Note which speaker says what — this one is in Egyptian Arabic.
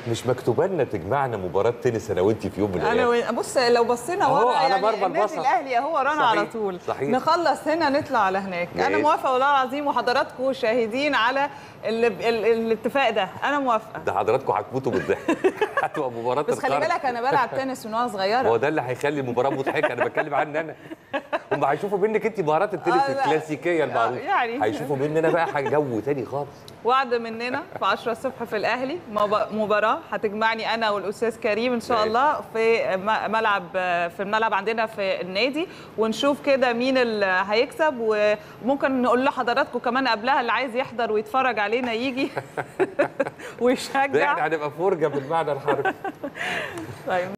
Speaker 1: مش مكتوبه لنا تجمعنا مباراه تنس انا وانت في يوم من
Speaker 2: انا
Speaker 1: الايام
Speaker 2: و... بص لو بصينا
Speaker 1: أهو
Speaker 2: ورا
Speaker 1: على
Speaker 2: يعني
Speaker 1: مرمى
Speaker 2: النادي
Speaker 1: البصر.
Speaker 2: الاهلي اهو ورانا
Speaker 1: صحيح،
Speaker 2: على طول
Speaker 1: صحيح.
Speaker 2: نخلص هنا نطلع على هناك انا
Speaker 1: ماشي.
Speaker 2: موافقه والله العظيم وحضراتكم شاهدين على ال... ال... الاتفاق ده انا موافقه
Speaker 1: ده حضراتكم هتموتوا بالضحك هتبقى مباراه
Speaker 2: بس خلي
Speaker 1: القرن.
Speaker 2: بالك انا بلعب تنس من وانا
Speaker 1: هو
Speaker 2: صغيره
Speaker 1: ده اللي هيخلي المباراه مضحكه انا بتكلم عني انا هم هيشوفوا منك انت مهارات التنس
Speaker 2: آه، لا.
Speaker 1: الكلاسيكيه المعروفه
Speaker 2: يعني.
Speaker 1: هيشوفوا مني انا بقى حاجه جو تاني خالص
Speaker 2: وعد مننا في 10 الصبح في الاهلي مب- مباراه هتجمعني انا والاستاذ كريم ان شاء
Speaker 1: ماشي.
Speaker 2: الله في م- ملعب في الملعب عندنا في النادي ونشوف كده مين اللي هيكسب وممكن نقول لحضراتكم كمان قبلها اللي عايز يحضر ويتفرج علينا يجي
Speaker 1: ده
Speaker 2: ويشجع
Speaker 1: احنا هنبقى فرجه بالمعنى الحرفي
Speaker 2: طيب